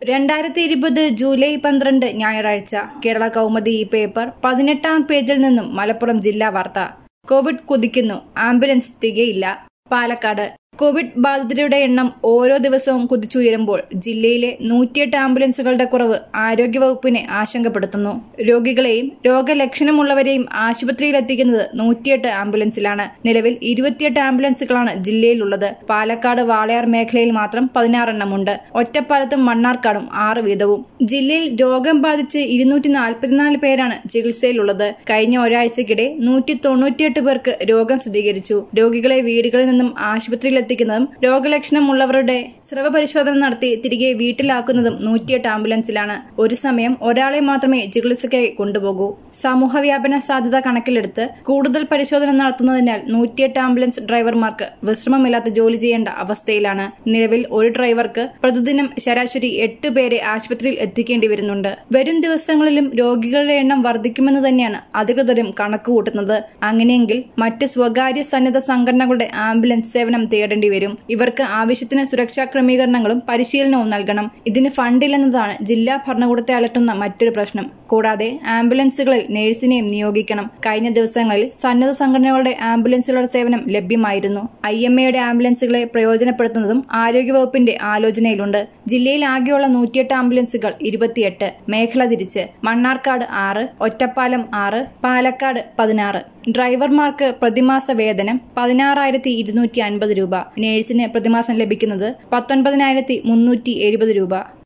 രണ്ടായിരത്തി ഇരുപത് ജൂലൈ പന്ത്രണ്ട് ഞായറാഴ്ച കേരള കൗമുദി ഈ പേപ്പർ പതിനെട്ടാം പേജിൽ നിന്നും മലപ്പുറം ജില്ലാ വാർത്ത കോവിഡ് കുതിക്കുന്നു ആംബുലൻസ് തികയില്ല പാലക്കാട് കോവിഡ് ബാധിതരുടെ എണ്ണം ഓരോ ദിവസവും കുതിച്ചുയരുമ്പോൾ ജില്ലയിലെ നൂറ്റിയെട്ട് ആംബുലൻസുകളുടെ കുറവ് ആരോഗ്യവകുപ്പിനെ ആശങ്കപ്പെടുത്തുന്നു രോഗികളെയും രോഗലക്ഷണമുള്ളവരെയും ആശുപത്രിയിൽ എത്തിക്കുന്നത് നൂറ്റിയെട്ട് ആംബുലൻസിലാണ് നിലവിൽ ഇരുപത്തിയെട്ട് ആംബുലൻസുകളാണ് ജില്ലയിലുള്ളത് പാലക്കാട് വാളയാർ മേഖലയിൽ മാത്രം പതിനാറെണ്ണമുണ്ട് ഒറ്റപ്പാലത്തും മണ്ണാർക്കാടും ആറ് വീതവും ജില്ലയിൽ രോഗം ബാധിച്ച് ഇരുന്നൂറ്റി നാൽപ്പത്തിനാല് പേരാണ് ചികിത്സയിലുള്ളത് കഴിഞ്ഞ ഒരാഴ്ചക്കിടെ നൂറ്റി തൊണ്ണൂറ്റിയെട്ട് പേർക്ക് രോഗം സ്ഥിരീകരിച്ചു രോഗികളെ വീടുകളിൽ നിന്നും ആശുപത്രിയിൽ എത്തിക്കുന്നതും രോഗലക്ഷണമുള്ളവരുടെ സ്രവ പരിശോധന നടത്തി തിരികെ വീട്ടിലാക്കുന്നതും നൂറ്റിയെട്ട് ആംബുലൻസിലാണ് ഒരു സമയം ഒരാളെ മാത്രമേ ചികിത്സയ്ക്കായി കൊണ്ടുപോകൂ സമൂഹവ്യാപന സാധ്യത കണക്കിലെടുത്ത് കൂടുതൽ പരിശോധന നടത്തുന്നതിനാൽ നൂറ്റിയെട്ട് ആംബുലൻസ് ഡ്രൈവർമാർക്ക് വിശ്രമമില്ലാത്ത ജോലി ചെയ്യേണ്ട അവസ്ഥയിലാണ് നിലവിൽ ഒരു ഡ്രൈവർക്ക് പ്രതിദിനം ശരാശരി എട്ട് പേരെ ആശുപത്രിയിൽ എത്തിക്കേണ്ടി വരുന്നുണ്ട് വരും ദിവസങ്ങളിലും രോഗികളുടെ എണ്ണം വർദ്ധിക്കുമെന്ന് തന്നെയാണ് അധികൃതരും കണക്കുകൂട്ടുന്നത് അങ്ങനെയെങ്കിൽ മറ്റ് സ്വകാര്യ സന്നദ്ധ സംഘടനകളുടെ ആംബുലൻസ് സേവനം തേടേണ്ടി വരും ഇവർക്ക് ആവശ്യത്തിന് സുരക്ഷാ ക്രമീകരണങ്ങളും പരിശീലനവും നൽകണം ഇതിന് ഫണ്ടില്ലെന്നതാണ് ജില്ലാ ഭരണകൂടത്തെ അലട്ടുന്ന മറ്റൊരു പ്രശ്നം കൂടാതെ ആംബുലൻസുകളിൽ നഴ്സിനെയും നിയോഗിക്കണം കഴിഞ്ഞ ദിവസങ്ങളിൽ സന്നദ്ധ സംഘടനകളുടെ ആംബുലൻസുകളുടെ സേവനം ലഭ്യമായിരുന്നു ഐ എം എയുടെ ആംബുലൻസുകളെ പ്രയോജനപ്പെടുത്തുന്നതും ആരോഗ്യവകുപ്പിന്റെ ആലോചനയിലുണ്ട് ജില്ലയിൽ ആകെയുള്ള നൂറ്റിയെട്ട് ആംബുലൻസുകൾ ഇരുപത്തിയെട്ട് മേഖല തിരിച്ച് മണ്ണാർക്കാട് ആറ് ഒറ്റപ്പാലം ആറ് പാലക്കാട് പതിനാറ് ഡ്രൈവർമാർക്ക് പ്രതിമാസ വേതനം പതിനാറായിരത്തി ഇരുന്നൂറ്റി അൻപത് രൂപ നേഴ്സിന് പ്രതിമാസം ലഭിക്കുന്നത് പത്തൊൻപതിനായിരത്തി മുന്നൂറ്റി എഴുപത് രൂപ